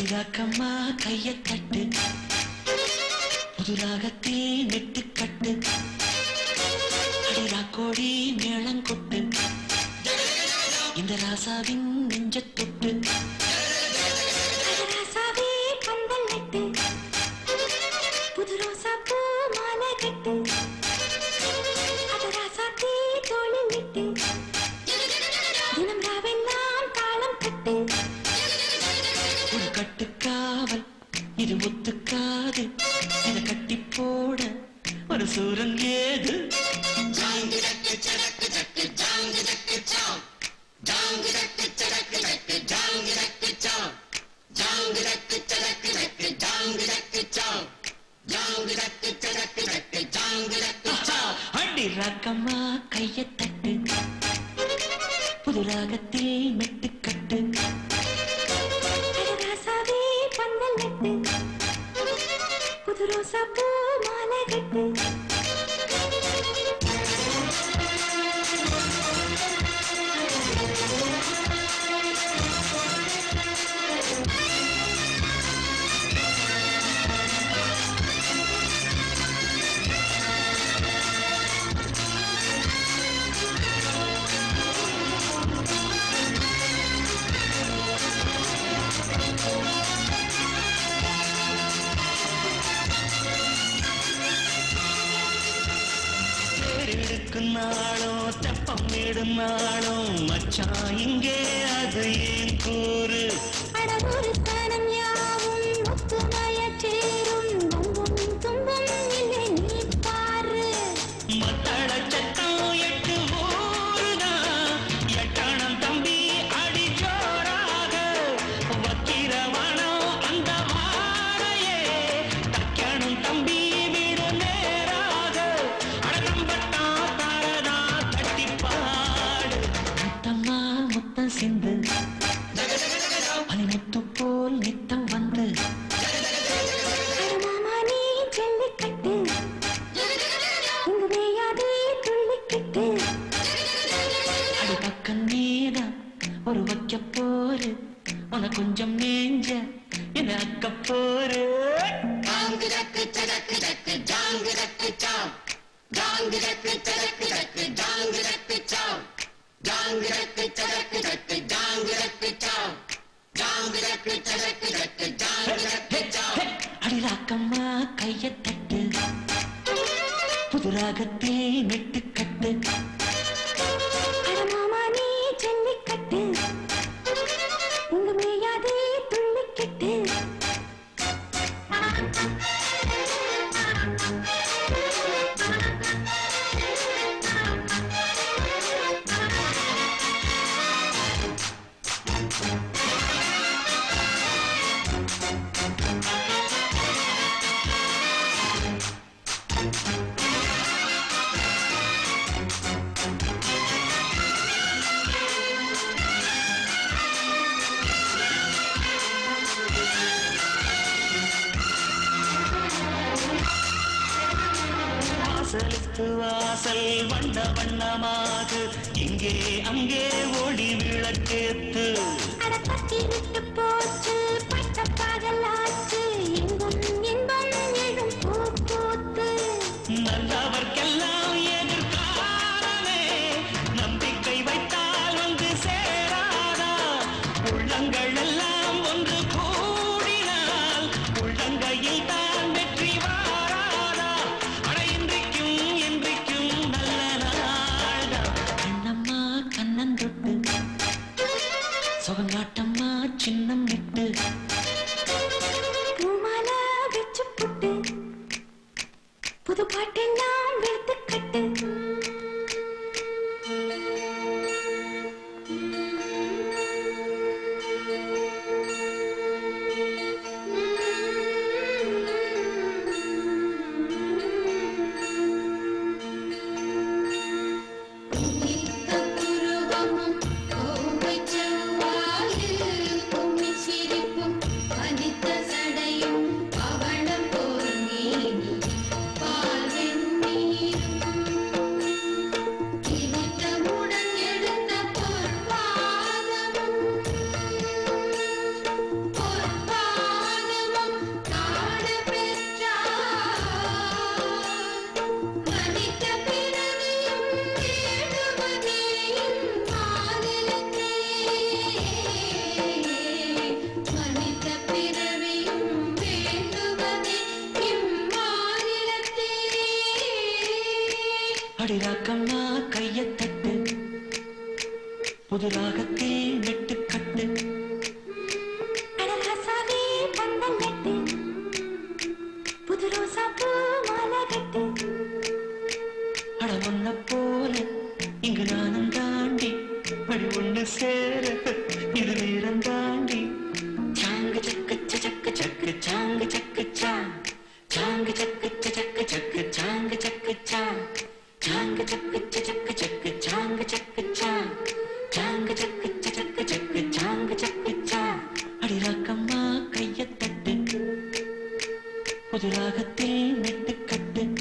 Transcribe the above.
அடிராக்கம்மா கைய தட்டு புதுராகத்தில் நெட்டு கட்டு அடிராக்கோடி மேளங்கொட்டு இந்த ராசாவின் நெஞ்ச தொட்டு ராசாவே பந்தல் நட்டு புது ரோசா பூ மாலை கட்டு அது ராசாத்தி தோளில் விட்டு தினம் ராவெல்லாம் தாளம் கட்டு ஒரு கட்டுக்காவல் இது ஒத்துக்காது இத கட்டி போட ஒரு சூரன் ஏது அடி ராக்கம்மா கைய தட்டு புது ராகத்தில் மெட்டு கட்டு அது ராசாவே பந்தல் நட்டு புது ரோசா பூ மாலை கட்டு தேரிடுக்கும் நாளும் தெப்பம் இடும் நாளும் மச்சான் இங்கே அது ஏன் கூறு அடவொரு தனம் யாவும் ஒத்துமையச் சேரும் வம்பும் துன்பும் இல்லை நீ பாரு மத்தள சட்டம் எட்டு ஊருதான் எட்டணம் தம்பி அடி ஜோராக வக்கிரவனம் அந்த வாழையே தக்கணும் தம்பி வீடு நேராக அடகம்பட்டான் தாரதா தட்டி பாடு முத்தம்மா முத்தம் சிந்து பனிமுத்து போல் நித்தம் வந்து அடமாமா நீ ஜல்லிக்கட்டு இங்கு மேயாதே துள்ளிக்கிட்டு அடி பக்கம் நீதான் ஒரு வைக்க போரு உன கொஞ்சம் மேஞ்ச என்ன அக்க போரு அடி ராக்கம்மா கைய தட்டு புது ராகத்தில் மெட்டு கட்டு அடமாமா நீ ஜல்லிக்கட்டு இங்கு மேயாதே துள்ளிக்கிட்டு வாசலுக்கு வாசல் வண்ண வண்ணமாகு இங்கே அங்கே ஒளி விளக்கேத்து அட பத்தி விட்டு போச்சு பட்ட பகலாச்சு எங்கும் இன்பம் எழும் பூ பூத்து நல்லவர்க்கெல்லாம் எதிர்காலமே நம்பிக்கை வைத்தால் வந்து சேராதா உள்ளங்கள் எல்லாம் ஒன்று கூடினால் உள்ளங்கையில் தான் வெற்றி வாராதா அட இன்றைக்கும் என்றைக்கும் நல்ல நாள்தான் கண்ணம்மா கண்ணன் தொட்டு சுகங்காட்டம்மா சின்னம் விட்டு அடிராக்கம்மா கையத் தட்டு புது ராகத்தில் மெட்டுக்கட்டு அடராசாவே பந்தல் கட்டு புது ரோசா பூ மாலை கட்டு அட ஒன்ன போல இங்கு நானும் தாண்டி அடி ஒண்ணு சேர இது நேரம் தாண்டி சாங்கு சக்கு சக்கு சக்கு சாங்கு சக்கு சா சாங்கு சக்கு சக்கு சக்கு சாங்கு சக்கு சா சாங்கு சக்கு சக்கு சக்கு சாங்கு சக்கு சா சாங்கு சக்கு சக்கு சக்கு சாங்கு சக்கு சா அடி ராக்கம்மா கையத் தட்டு புது ராகத்தில் மெட்டுக்கட்டு